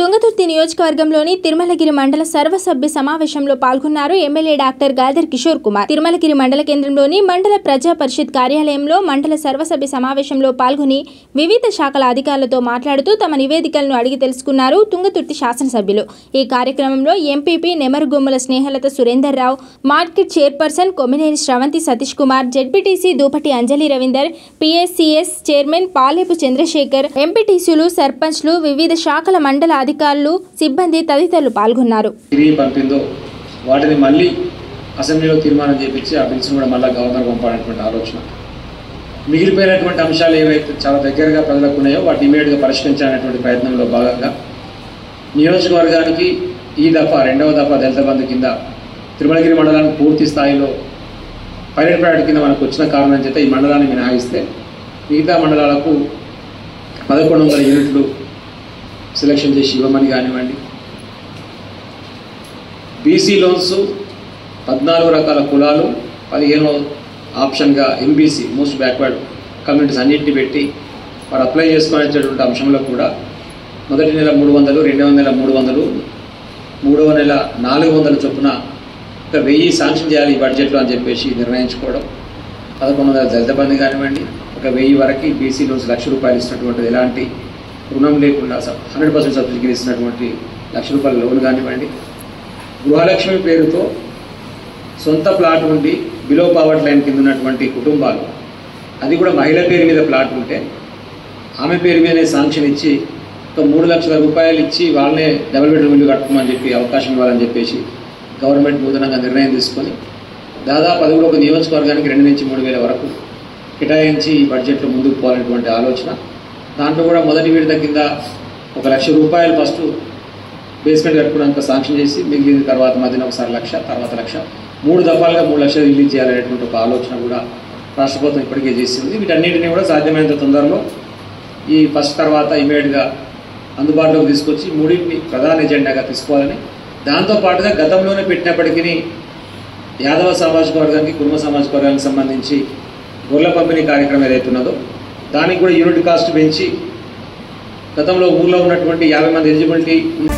తుంగతుర్తి నియోజకవర్గంలోని తిరుమలగిరి మండల సర్వసభ్య సమావేశంలో పాల్గొన్నారు ఎమ్మెల్యే డాక్టర్ గాదర్ కిషోర్ కుమార్ తిరుమలగిరి మండల కేంద్రంలోని మండల ప్రజా పరిషత్ కార్యాలయంలో మండల సర్వసభ్య సమావేశంలో పాల్గొని వివిధ శాఖల అధికారులతో మాట్లాడుతూ తమ నివేదికలను అడిగి తెలుసుకున్నారు తుంగతుర్తి శాసనసభ్యులు ఈ కార్యక్రమంలో MPP Nemarugummala Snehalatha Surender Rao market chairperson Kommineni Sravanthi Satish Kumar ZPTC Dupati Anjali Ravinder PSCS chairman Palepu Chandrashekar ఎంపీటీసీలు సర్పంచ్లు వివిధ శాఖల మండల అధికారులు సిబ్బంది తదితరులు పాల్గొన్నారు తిరిగి పంపిందో వాటిని మళ్ళీ అసెంబ్లీలో తీర్మానం చేపించి ఆ బిల్స్ని కూడా మళ్ళీ గవర్నర్ పంపాలనేటువంటి ఆలోచన మిగిలిపోయినటువంటి అంశాలు ఏవైతే చాలా దగ్గరగా ప్రజలకు ఉన్నాయో వాటిని ఇమీడియట్గా పరిష్కరించాలనేటువంటి ప్రయత్నంలో భాగంగా నియోజకవర్గానికి ఈ దఫా రెండవ దఫా దళిత బంధు కింద తిరుమలగిరి మండలానికి పూర్తి స్థాయిలో పైలట్ ప్రాజెక్ట్ కింద మనకు వచ్చిన కారణం చేత ఈ మండలాన్ని మినహాయిస్తే మిగతా మండలాలకు పదకొండు వందల యూనిట్లు సెలెక్షన్ చేసి ఇవ్వమని కానివ్వండి బీసీ లోన్స్ పద్నాలుగు రకాల కులాలు పదిహేనో ఆప్షన్గా ఎంబీసీ మోస్ట్ బ్యాక్వర్డ్ కమ్యూనిటీస్ అన్నింటినీ పెట్టి వారు అప్లై చేసుకునేటటువంటి అంశంలో కూడా మొదటి నెల మూడు వందలు రెండవ నెల మూడు వందలు మూడవ నెల నాలుగు వందల చొప్పున ఒక వెయ్యి శాంక్షన్ చేయాలి ఈ బడ్జెట్లో అని చెప్పేసి నిర్ణయించుకోవడం పదకొండు వందల దళిత బంధు కానివ్వండి ఒక వెయ్యి వరకు బీసీ లోన్స్ లక్ష రూపాయలు ఇస్తున్నటువంటిది ఎలాంటి రుణం లేకుండా హండ్రెడ్ పర్సెంట్ సబ్సిడీకి ఇస్తున్నటువంటి లక్ష రూపాయల లోన్ కానివ్వండి గృహలక్ష్మి పేరుతో సొంత ప్లాట్ ఉండి బిలో పవర్టీ లైన్ కింద ఉన్నటువంటి కుటుంబాలు అది కూడా మహిళ పేరు మీద ప్లాట్ ఉంటే ఆమె పేరు మీదనే శాంక్షన్ ఇచ్చి ఒక మూడు లక్షల రూపాయలు ఇచ్చి వాళ్ళనే డబుల్ బెడ్రూమ్ ఇల్లు కట్టుకోమని చెప్పి అవకాశం ఇవ్వాలని చెప్పేసి గవర్నమెంట్ నూతనంగా నిర్ణయం తీసుకొని దాదాపు అది కూడా ఒక నియోజకవర్గానికి రెండు నుంచి మూడు వేల వరకు కేటాయించి ఈ బడ్జెట్లో ముందుకు పోవాలనేటువంటి ఆలోచన దాంట్లో కూడా మొదటి విడత కింద ఒక లక్ష రూపాయలు ఫస్ట్ బేస్మెంట్ కట్టుకోవడానికి శాంక్షన్ చేసి మిగిలిన తర్వాత మధ్యన ఒకసారి లక్ష తర్వాత లక్ష మూడు దఫాలుగా మూడు లక్షలు రిలీజ్ చేయాలనేటువంటి ఒక ఆలోచన కూడా రాష్ట్ర ప్రభుత్వం ఇప్పటికే చేసింది వీటన్నిటిని కూడా సాధ్యమైనంత తొందరలో ఈ ఫస్ట్ తర్వాత ఇమీడియట్గా అందుబాటులోకి తీసుకొచ్చి మూడింటిని ప్రధాన ఎజెండాగా తీసుకోవాలని దాంతోపాటుగా గతంలోనే పెట్టినప్పటికీ యాదవ సామాజిక వర్గానికి కుటుంబ సామాజిక వర్గానికి సంబంధించి గొర్రెల పంపిణీ కార్యక్రమం ఏదైతే ఉన్నదో దానికి కూడా యూనిట్ కాస్ట్ పెంచి గతంలో ఊర్లో ఉన్నటువంటి యాభై మంది ఎలిజిబిలిటీ